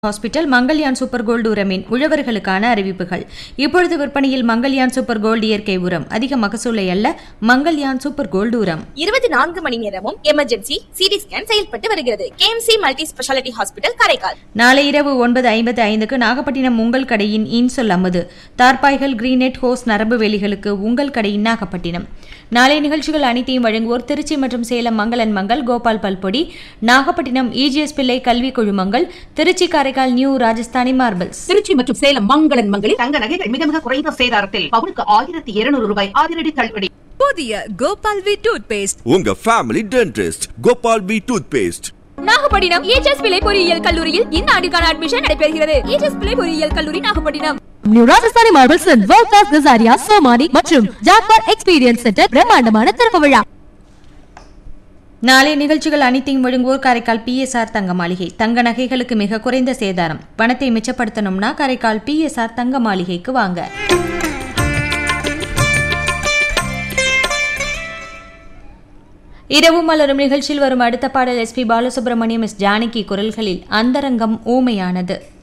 hospital Mangalyaan super gold உரமின் உழவர்களுக்கான அறிவிப்புகள் இப்பொழுது விற்பனையில் மங்கல்யான் சூப்பர் கோல்டு இயற்கை உரம் அதிக மகசூலை அல்ல மங்கல்யான் சூப்பர் கோல்டு உரம் இருபத்தி நான்கு மணி நேரமும் எமர்ஜென்சி சிடி ஸ்கேன் செயல்பட்டு வருகிறது KMC multi speciality hospital Karaikal நாளை இரவு ஒன்பது ஐம்பது ஐந்துக்கு நாகப்பட்டினம் உங்கள் கடையின் இன்சொல் அமுது தார்பாய்கள் கிரீனெட் ஹோஸ் நரம்பு வேலிகளுக்கு உங்கள் கடையின் நாகப்பட்டினம் நாளை நிகழ்ச்சிகள் அனைத்தையும் வழங்குவோர் திருச்சி மற்றும் சேலம் மங்களன் மங்கள் கோபால் பல்பொடி நாகப்பட்டினம் இஜிஎஸ் பிள்ளை கல்வி குழுமங்கள் திருச்சி காரைக்கால் நியூ ராஜஸ்தானி மார்பிள்ஸ் திருச்சி மற்றும் சேலம் மங்களன் மங்களில் தங்க நகைகள் மிக மிக குறைந்த சேதாரத்தில் பவுனுக்கு ஆயிரத்தி இருநூறு ரூபாய் அதிரடி தள்ளுபடி புதிய கோபால் வி டூத் பேஸ்ட் உங்க family dentist Gopal B toothpaste Nagapattinam EGS பிள்ளை பொறியியல் கல்லூரியில் இந்த ஆண்டுக்கான அட்மிஷன் நடைபெறுகிறது ஏஜஸ் பிள்ளை பொறியியல் கல்லூரி Nagapattinam new Rajasthani marbles world class Kajaria Somany மற்றும் ஜாக்வார் எக்ஸ்பீரியன்ஸ் சென்டர் பிரம்மாண்டமான திறப்பு விழா நாளை நிகழ்ச்சிகள் அனைத்தையும் வழங்குவோர் காரைக்கால் பிஎஸ்ஆர் தங்க மாளிகை தங்க நகைகளுக்கு மிக குறைந்த சேதாரம் பணத்தை மிச்சப்படுத்தணும்னா காரைக்கால் பிஎஸ்ஆர் தங்க மாளிகைக்கு வாங்க இரவு மலரும் நிகழ்ச்சியில் வரும் அடுத்த பாடல் எஸ்பி பாலசுப்ரமணியம் எஸ் ஜானகி குரல்களில் அந்தரங்கம் ஊமையானது